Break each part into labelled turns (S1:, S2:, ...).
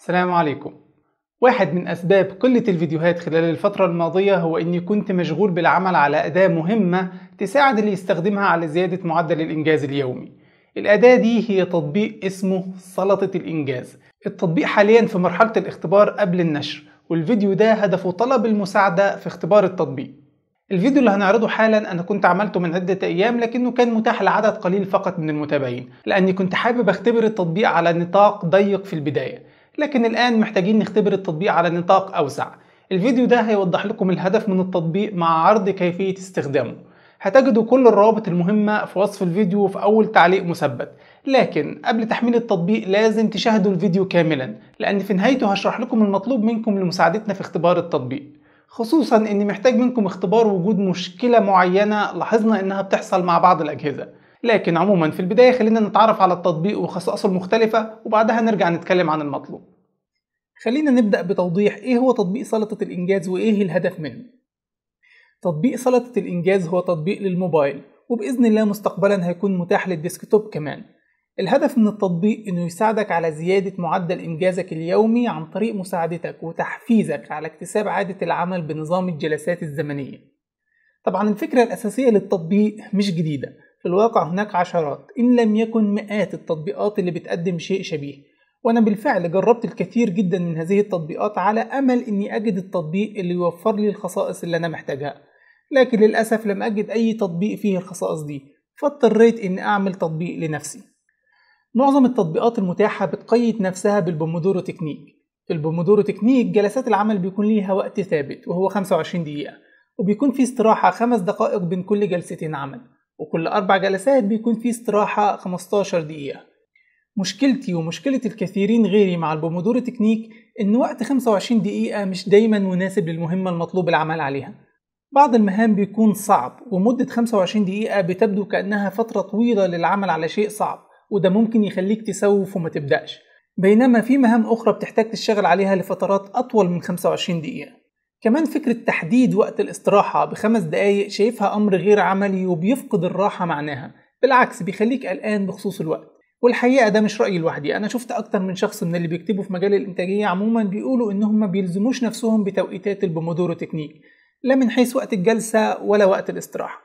S1: السلام عليكم واحد من أسباب قلة الفيديوهات خلال الفترة الماضية هو إني كنت مشغول بالعمل على أداة مهمة تساعد اللي يستخدمها على زيادة معدل الإنجاز اليومي الأداة دي هي تطبيق اسمه سلطة الإنجاز التطبيق حاليا في مرحلة الاختبار قبل النشر والفيديو ده هدفه طلب المساعدة في اختبار التطبيق الفيديو اللي هنعرضه حالا انا كنت عملته من عدة ايام لكنه كان متاح لعدد قليل فقط من المتابعين لاني كنت حابب اختبر التطبيق على نطاق ضيق في البداية لكن الان محتاجين نختبر التطبيق على نطاق اوسع الفيديو ده هيوضح لكم الهدف من التطبيق مع عرض كيفية استخدامه هتجدوا كل الروابط المهمة في وصف الفيديو وفي أول تعليق مثبت لكن قبل تحميل التطبيق لازم تشاهدوا الفيديو كاملا لأن في نهايته هشرح لكم المطلوب منكم لمساعدتنا في اختبار التطبيق خصوصا اني محتاج منكم اختبار وجود مشكلة معينة لاحظنا انها بتحصل مع بعض الاجهزة لكن عموما في البداية خلينا نتعرف على التطبيق وخصائصه المختلفة وبعدها نرجع نتكلم عن المطلوب خلينا نبدأ بتوضيح ايه هو تطبيق سلطة الانجاز وايه الهدف منه تطبيق سلطة الانجاز هو تطبيق للموبايل وبإذن الله مستقبلا هيكون متاح للديسكتوب كمان الهدف من التطبيق انه يساعدك على زيادة معدل انجازك اليومي عن طريق مساعدتك وتحفيزك على اكتساب عادة العمل بنظام الجلسات الزمنية طبعا الفكرة الأساسية للتطبيق مش جديدة في الواقع هناك عشرات إن لم يكن مئات التطبيقات اللي بتقدم شيء شبيه وأنا بالفعل جربت الكثير جدا من هذه التطبيقات على أمل إني أجد التطبيق اللي يوفر لي الخصائص اللي أنا محتاجها لكن للأسف لم أجد أي تطبيق فيه الخصائص دي فاضطريت إني أعمل تطبيق لنفسي معظم التطبيقات المتاحة بتقيد نفسها بالبومودورو تكنيك في البومودورو تكنيك جلسات العمل بيكون ليها وقت ثابت وهو 25 دقيقة وبيكون في استراحة 5 دقائق بين كل جلستين عمل وكل أربع جلسات بيكون في استراحة 15 دقيقة مشكلتي ومشكلة الكثيرين غيري مع البومودورو تكنيك إن وقت 25 دقيقة مش دايما مناسب للمهمة المطلوب العمل عليها بعض المهام بيكون صعب ومدة 25 دقيقة بتبدو كأنها فترة طويلة للعمل على شيء صعب وده ممكن يخليك تسوف وما تبدأش بينما في مهام أخرى بتحتاج تشتغل عليها لفترات أطول من 25 دقيقة كمان فكرة تحديد وقت الاستراحة بخمس دقايق شايفها أمر غير عملي وبيفقد الراحة معناها بالعكس بيخليك قلقان بخصوص الوقت والحقيقة ده مش رأيي لوحدي أنا شفت أكتر من شخص من اللي بيكتبوا في مجال الإنتاجية عموما بيقولوا إنهم ما بيلزموش نفسهم بتوقيتات البومودورو تكنيك لا من حيث وقت الجلسة ولا وقت الاستراحة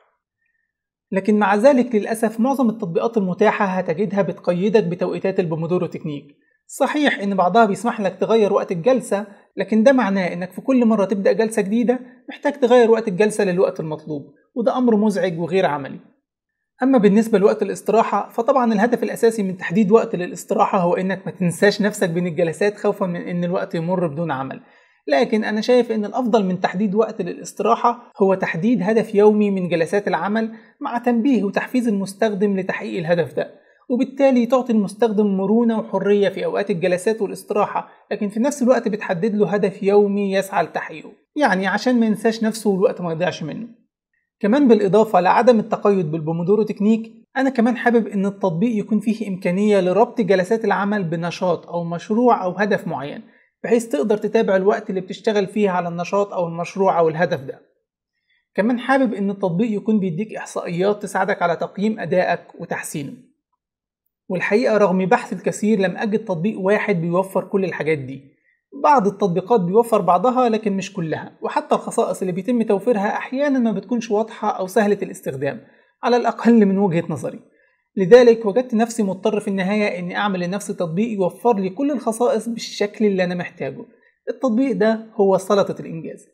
S1: لكن مع ذلك للأسف معظم التطبيقات المتاحة هتجدها بتقيدك بتوقيتات البومودورو تكنيك صحيح إن بعضها بيسمح لك تغير وقت الجلسة لكن ده معناه إنك في كل مرة تبدأ جلسة جديدة محتاج تغير وقت الجلسة للوقت المطلوب وده أمر مزعج وغير عملي أما بالنسبة لوقت الاستراحة فطبعا الهدف الأساسي من تحديد وقت للاستراحة هو إنك ما تنساش نفسك بين الجلسات خوفا من إن الوقت يمر بدون عمل لكن أنا شايف إن الأفضل من تحديد وقت للاستراحة هو تحديد هدف يومي من جلسات العمل مع تنبيه وتحفيز المستخدم لتحقيق الهدف ده وبالتالي تعطي المستخدم مرونة وحرية في أوقات الجلسات والاستراحة لكن في نفس الوقت بتحدد له هدف يومي يسعى لتحقيقه يعني عشان ما ينساش نفسه والوقت ما يضيعش منه كمان بالإضافة لعدم التقيد بالبومودورو تكنيك أنا كمان حابب إن التطبيق يكون فيه إمكانية لربط جلسات العمل بنشاط أو مشروع أو هدف معين بحيث تقدر تتابع الوقت اللي بتشتغل فيه على النشاط أو المشروع أو الهدف ده كمان حابب إن التطبيق يكون بيديك إحصائيات تساعدك على تقييم أدائك وتحسينه والحقيقة رغم بحث الكثير لم أجد تطبيق واحد بيوفر كل الحاجات دي بعض التطبيقات بيوفر بعضها لكن مش كلها وحتى الخصائص اللي بيتم توفيرها أحيانا ما بتكونش واضحة أو سهلة الاستخدام على الأقل من وجهة نظري لذلك وجدت نفسي مضطر في النهاية إني أعمل لنفسي تطبيق يوفر لي كل الخصائص بالشكل اللي أنا محتاجه التطبيق ده هو سلطة الإنجاز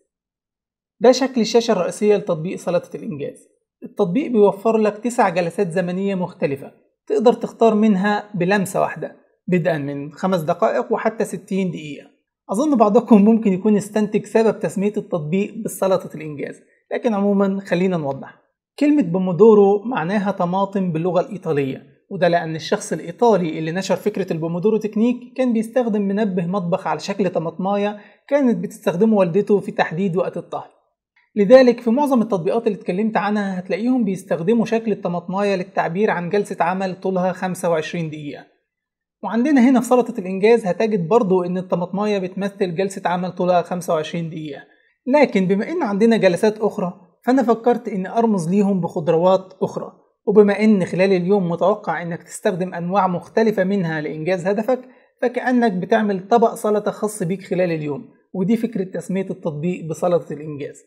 S1: ده شكل الشاشة الرئيسية لتطبيق سلطة الإنجاز التطبيق بيوفر لك تسع جلسات زمنية مختلفة تقدر تختار منها بلمسة واحدة بدءا من خمس دقائق وحتى 60 دقيقة أظن بعضكم ممكن يكون استنتج سبب تسمية التطبيق بسلطة الإنجاز لكن عموما خلينا نوضح كلمة بومودورو معناها طماطم باللغة الإيطالية وده لأن الشخص الإيطالي اللي نشر فكرة البومودورو تكنيك كان بيستخدم منبه مطبخ على شكل طماطماية كانت بتستخدمه والدته في تحديد وقت الطهي لذلك في معظم التطبيقات اللي اتكلمت عنها هتلاقيهم بيستخدموا شكل الطماطماية للتعبير عن جلسة عمل طولها 25 دقيقة وعندنا هنا في سلطة الإنجاز هتجد برضو إن الطماطماية بتمثل جلسة عمل طولها 25 دقيقة لكن بما إن عندنا جلسات أخرى فأنا فكرت إني أرمز ليهم بخضروات أخرى وبما إن خلال اليوم متوقع إنك تستخدم أنواع مختلفة منها لإنجاز هدفك فكأنك بتعمل طبق سلطة خاص بيك خلال اليوم ودي فكرة تسمية التطبيق بسلطة الإنجاز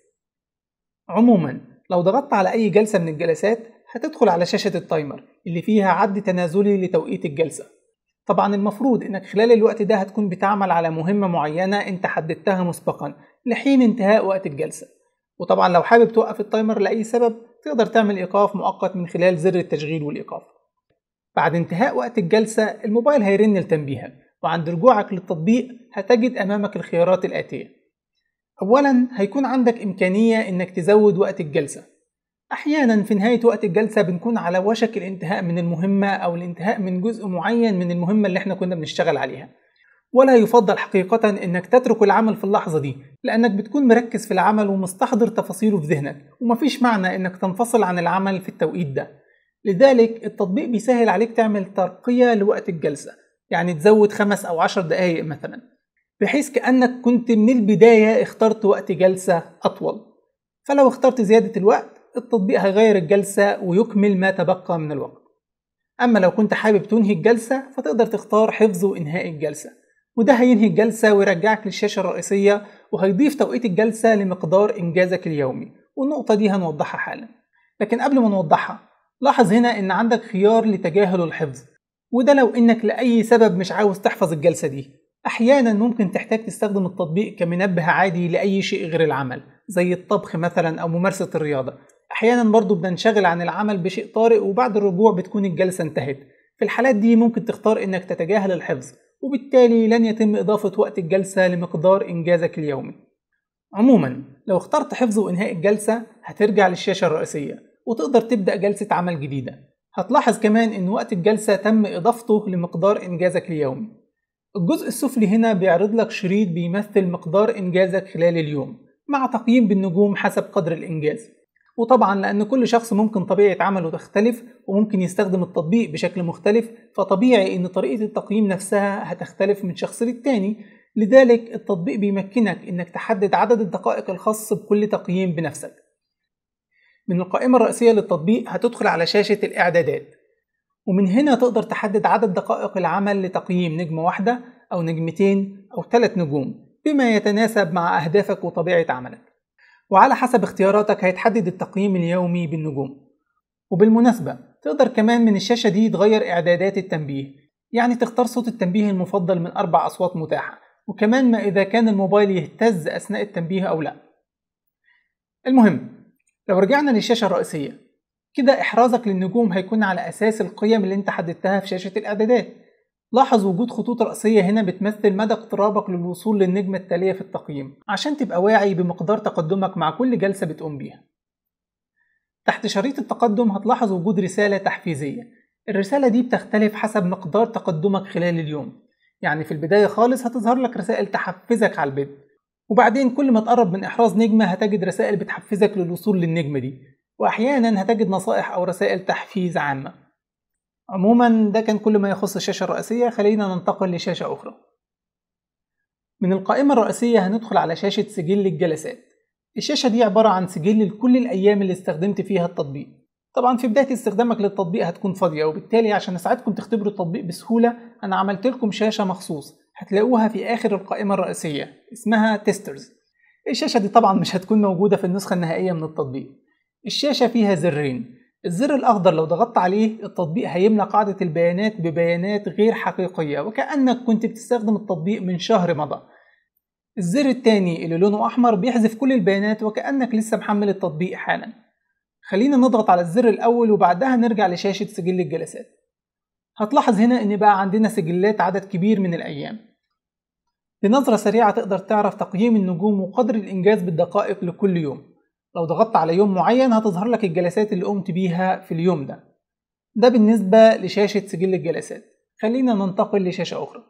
S1: عموما لو ضغطت على أي جلسة من الجلسات هتدخل على شاشة التايمر اللي فيها عد تنازلي لتوقيت الجلسة طبعا المفروض انك خلال الوقت ده هتكون بتعمل على مهمة معينة انت حددتها مسبقا لحين انتهاء وقت الجلسة وطبعا لو حابب توقف التايمر لأي سبب تقدر تعمل إيقاف مؤقت من خلال زر التشغيل والإيقاف بعد انتهاء وقت الجلسة الموبايل هيرن لتنبيهك وعند رجوعك للتطبيق هتجد أمامك الخيارات الآتية أولا هيكون عندك إمكانية إنك تزود وقت الجلسة أحيانا في نهاية وقت الجلسة بنكون على وشك الانتهاء من المهمة أو الانتهاء من جزء معين من المهمة اللي احنا كنا بنشتغل عليها ولا يفضل حقيقة إنك تترك العمل في اللحظة دي لأنك بتكون مركز في العمل ومستحضر تفاصيله في ذهنك ومفيش معنى إنك تنفصل عن العمل في التوقيت ده لذلك التطبيق بيسهل عليك تعمل ترقية لوقت الجلسة يعني تزود خمس أو عشر دقايق مثلا بحيث كأنك كنت من البداية اخترت وقت جلسة أطول فلو اخترت زيادة الوقت التطبيق هيغير الجلسة ويكمل ما تبقى من الوقت أما لو كنت حابب تنهي الجلسة فتقدر تختار حفظ وإنهاء الجلسة وده هينهي الجلسة ويرجعك للشاشة الرئيسية وهيضيف توقيت الجلسة لمقدار إنجازك اليومي والنقطة دي هنوضحها حالا لكن قبل ما نوضحها لاحظ هنا إن عندك خيار لتجاهل الحفظ وده لو إنك لأي سبب مش عاوز تحفظ الجلسة دي أحيانا ممكن تحتاج تستخدم التطبيق كمنبه عادي لأي شيء غير العمل زي الطبخ مثلا أو ممارسة الرياضة أحيانا برضو بننشغل عن العمل بشيء طارئ وبعد الرجوع بتكون الجلسة انتهت في الحالات دي ممكن تختار إنك تتجاهل الحفظ وبالتالي لن يتم إضافة وقت الجلسة لمقدار إنجازك اليومي عموما لو اخترت حفظ وإنهاء الجلسة هترجع للشاشة الرئيسية وتقدر تبدأ جلسة عمل جديدة هتلاحظ كمان إن وقت الجلسة تم إضافته لمقدار إنجازك اليومي الجزء السفلي هنا بيعرض لك شريط بيمثل مقدار إنجازك خلال اليوم مع تقييم بالنجوم حسب قدر الإنجاز وطبعا لأن كل شخص ممكن طبيعة عمله تختلف وممكن يستخدم التطبيق بشكل مختلف فطبيعي إن طريقة التقييم نفسها هتختلف من شخص للتاني لذلك التطبيق بيمكنك إنك تحدد عدد الدقائق الخاص بكل تقييم بنفسك من القائمة الرئيسية للتطبيق هتدخل على شاشة الإعدادات ومن هنا تقدر تحدد عدد دقائق العمل لتقييم نجمة واحدة أو نجمتين أو ثلاث نجوم بما يتناسب مع أهدافك وطبيعة عملك وعلى حسب اختياراتك هيتحدد التقييم اليومي بالنجوم وبالمناسبة تقدر كمان من الشاشة دي تغير إعدادات التنبيه يعني تختار صوت التنبيه المفضل من أربع أصوات متاحة وكمان ما إذا كان الموبايل يهتز أثناء التنبيه أو لا المهم لو رجعنا للشاشة الرئيسية كده إحرازك للنجوم هيكون على أساس القيم اللي أنت حددتها في شاشة الإعدادات لاحظ وجود خطوط رأسية هنا بتمثل مدى اقترابك للوصول للنجمة التالية في التقييم عشان تبقى واعي بمقدار تقدمك مع كل جلسة بتقوم بيها تحت شريط التقدم هتلاحظ وجود رسالة تحفيزية الرسالة دي بتختلف حسب مقدار تقدمك خلال اليوم يعني في البداية خالص هتظهر لك رسائل تحفزك على البدء وبعدين كل ما تقرب من إحراز نجمة هتجد رسائل بتحفزك للوصول للنجمة دي وأحيانا هتجد نصائح أو رسائل تحفيز عامة عموما ده كان كل ما يخص الشاشة الرئيسية خلينا ننتقل لشاشة أخرى من القائمة الرئيسية هندخل على شاشة سجل الجلسات الشاشة دي عبارة عن سجل لكل الأيام اللي استخدمت فيها التطبيق طبعا في بداية استخدامك للتطبيق هتكون فاضية وبالتالي عشان أساعدكم تختبروا التطبيق بسهولة أنا عملت لكم شاشة مخصوص هتلاقوها في آخر القائمة الرئيسية اسمها تيسترز الشاشة دي طبعا مش هتكون موجودة في النسخة النهائية من التطبيق الشاشة فيها زرين الزر الأخضر لو ضغطت عليه التطبيق هيملى قاعدة البيانات ببيانات غير حقيقية وكأنك كنت بتستخدم التطبيق من شهر مضى الزر التاني اللي لونه أحمر بيحذف كل البيانات وكأنك لسه محمل التطبيق حالا خلينا نضغط على الزر الأول وبعدها نرجع لشاشة سجل الجلسات هتلاحظ هنا إن بقى عندنا سجلات عدد كبير من الأيام بنظرة سريعة تقدر تعرف تقييم النجوم وقدر الإنجاز بالدقائق لكل يوم لو ضغطت على يوم معين هتظهر لك الجلسات اللي قمت بيها في اليوم ده ده بالنسبة لشاشة سجل الجلسات خلينا ننتقل لشاشة أخرى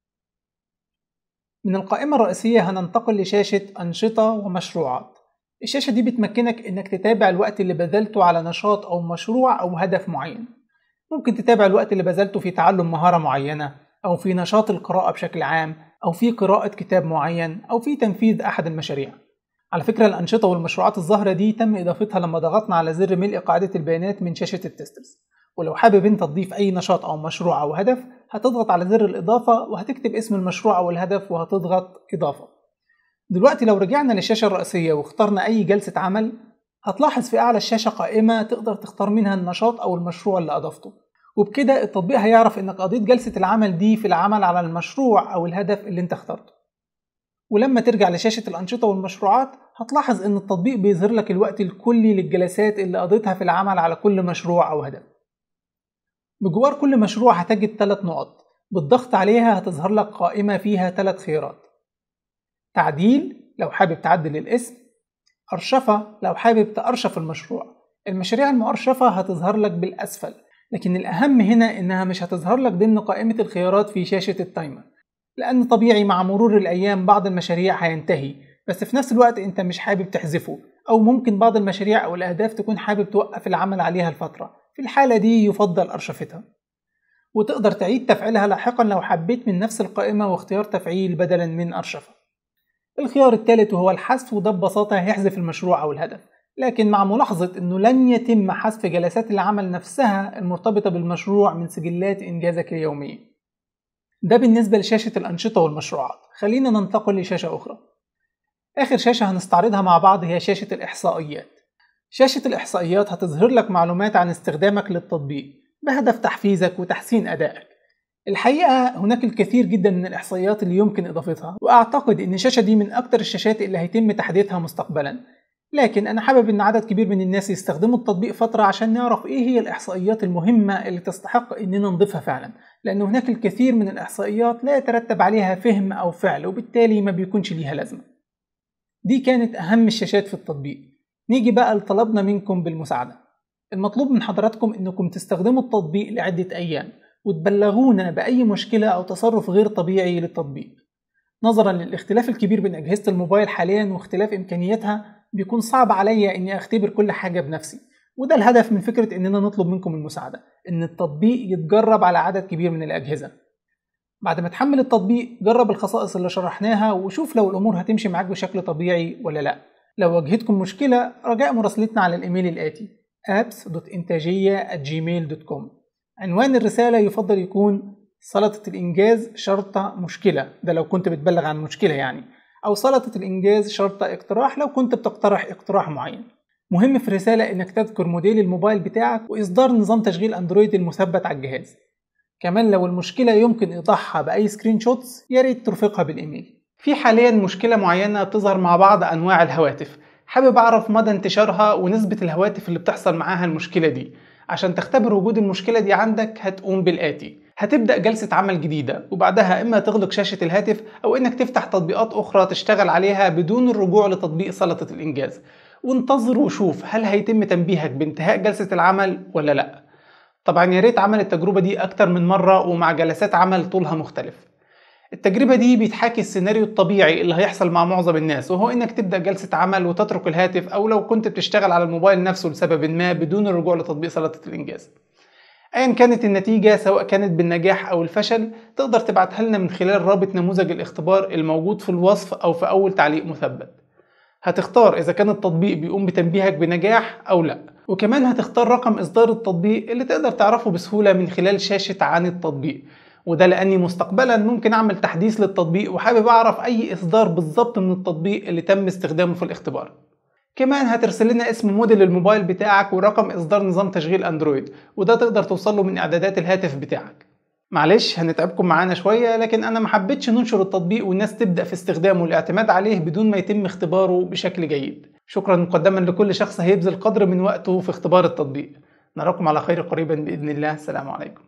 S1: من القائمة الرئيسية هننتقل لشاشة أنشطة ومشروعات الشاشة دي بتمكنك إنك تتابع الوقت اللي بذلته على نشاط أو مشروع أو هدف معين ممكن تتابع الوقت اللي بذلته في تعلم مهارة معينة أو في نشاط القراءة بشكل عام أو في قراءة كتاب معين أو في تنفيذ أحد المشاريع على فكرة الأنشطة والمشروعات الظاهرة دي تم إضافتها لما ضغطنا على زر ملء قاعدة البيانات من شاشة التسترز ولو حابب انت تضيف أي نشاط أو مشروع أو هدف هتضغط على زر الإضافة وهتكتب اسم المشروع أو الهدف وهتضغط إضافة دلوقتي لو رجعنا للشاشة الرئيسية واخترنا أي جلسة عمل هتلاحظ في أعلى الشاشة قائمة تقدر تختار منها النشاط أو المشروع اللي أضفته وبكده التطبيق هيعرف إنك قضيت جلسة العمل دي في العمل على المشروع أو الهدف اللي أنت اخترته ولما ترجع لشاشة الأنشطة والمشروعات هتلاحظ إن التطبيق بيظهر لك الوقت الكلي للجلسات اللي قضيتها في العمل على كل مشروع أو هدف بجوار كل مشروع هتجد ثلاث نقط بالضغط عليها هتظهر لك قائمة فيها ثلاث خيارات تعديل لو حابب تعدل الاسم أرشفة لو حابب تأرشف المشروع المشاريع المؤرشفة هتظهر لك بالأسفل لكن الأهم هنا إنها مش هتظهر لك ضمن قائمة الخيارات في شاشة التايمر لأن طبيعي مع مرور الأيام بعض المشاريع هينتهي بس في نفس الوقت أنت مش حابب تحذفه أو ممكن بعض المشاريع أو الأهداف تكون حابب توقف العمل عليها لفترة في الحالة دي يفضل أرشفتها وتقدر تعيد تفعيلها لاحقا لو حبيت من نفس القائمة واختيار تفعيل بدلا من أرشفة الخيار الثالث وهو الحذف وده ببساطة هيحذف المشروع أو الهدف لكن مع ملاحظة أنه لن يتم حذف جلسات العمل نفسها المرتبطة بالمشروع من سجلات إنجازك اليومية ده بالنسبة لشاشة الأنشطة والمشروعات خلينا ننتقل لشاشة أخرى آخر شاشة هنستعرضها مع بعض هي شاشة الإحصائيات شاشة الإحصائيات هتظهر لك معلومات عن استخدامك للتطبيق بهدف تحفيزك وتحسين أدائك الحقيقة هناك الكثير جدا من الإحصائيات اللي يمكن إضافتها وأعتقد إن الشاشة دي من أكتر الشاشات اللي هيتم تحديثها مستقبلا لكن أنا حابب إن عدد كبير من الناس يستخدموا التطبيق فترة عشان نعرف إيه هي الإحصائيات المهمة اللي تستحق إننا نضيفها فعلا لأن هناك الكثير من الإحصائيات لا يترتب عليها فهم أو فعل وبالتالي ما بيكونش ليها لازمة دي كانت أهم الشاشات في التطبيق نيجي بقى لطلبنا منكم بالمساعدة المطلوب من حضراتكم إنكم تستخدموا التطبيق لعدة أيام وتبلغونا بأي مشكلة أو تصرف غير طبيعي للتطبيق نظرا للاختلاف الكبير بين أجهزة الموبايل حاليا واختلاف إمكانياتها بيكون صعب عليا إني أختبر كل حاجة بنفسي وده الهدف من فكرة إننا نطلب منكم المساعدة إن التطبيق يتجرب على عدد كبير من الأجهزة بعد ما تحمل التطبيق جرب الخصائص اللي شرحناها وشوف لو الأمور هتمشي معاك بشكل طبيعي ولا لأ لو واجهتكم مشكلة رجاء مراسلتنا على الإيميل الآتي apps.intajية@gmail.com عنوان الرسالة يفضل يكون سلطة الإنجاز شرطة مشكلة ده لو كنت بتبلغ عن مشكلة يعني أو سلطة الإنجاز شرطة اقتراح لو كنت بتقترح اقتراح معين مهم في الرسالة إنك تذكر موديل الموبايل بتاعك وإصدار نظام تشغيل أندرويد المثبت على الجهاز كمان لو المشكلة يمكن إيضاحها بأي سكرين شوتس ياريت ترفقها بالإيميل في حاليا مشكلة معينة بتظهر مع بعض أنواع الهواتف حابب أعرف مدى انتشارها ونسبة الهواتف اللي بتحصل معاها المشكلة دي عشان تختبر وجود المشكلة دي عندك هتقوم بالآتي هتبدأ جلسة عمل جديدة وبعدها إما تغلق شاشة الهاتف أو إنك تفتح تطبيقات أخرى تشتغل عليها بدون الرجوع لتطبيق سلطة الإنجاز وانتظر وشوف هل هيتم تنبيهك بانتهاء جلسة العمل ولا لأ طبعا يا ريت عمل التجربة دي أكتر من مرة ومع جلسات عمل طولها مختلف التجربة دي بتحاكي السيناريو الطبيعي اللي هيحصل مع معظم الناس وهو انك تبدأ جلسة عمل وتترك الهاتف او لو كنت بتشتغل على الموبايل نفسه لسبب ما بدون الرجوع لتطبيق سلطة الانجاز ايا كانت النتيجة سواء كانت بالنجاح او الفشل تقدر تبعتها لنا من خلال رابط نموذج الاختبار الموجود في الوصف او في اول تعليق مثبت هتختار اذا كان التطبيق بيقوم بتنبيهك بنجاح او لا وكمان هتختار رقم اصدار التطبيق اللي تقدر تعرفه بسهولة من خلال شاشة عن التطبيق وده لاني مستقبلا ممكن اعمل تحديث للتطبيق وحابب اعرف اي اصدار بالظبط من التطبيق اللي تم استخدامه في الاختبار كمان هترسل لنا اسم موديل الموبايل بتاعك ورقم اصدار نظام تشغيل اندرويد وده تقدر توصل له من اعدادات الهاتف بتاعك معلش هنتعبكم معانا شوية لكن أنا محبتش ننشر التطبيق والناس تبدأ في استخدامه والاعتماد عليه بدون ما يتم اختباره بشكل جيد شكرا مقدما لكل شخص هيبذل قدر من وقته في اختبار التطبيق نراكم على خير قريبا بإذن الله السلام عليكم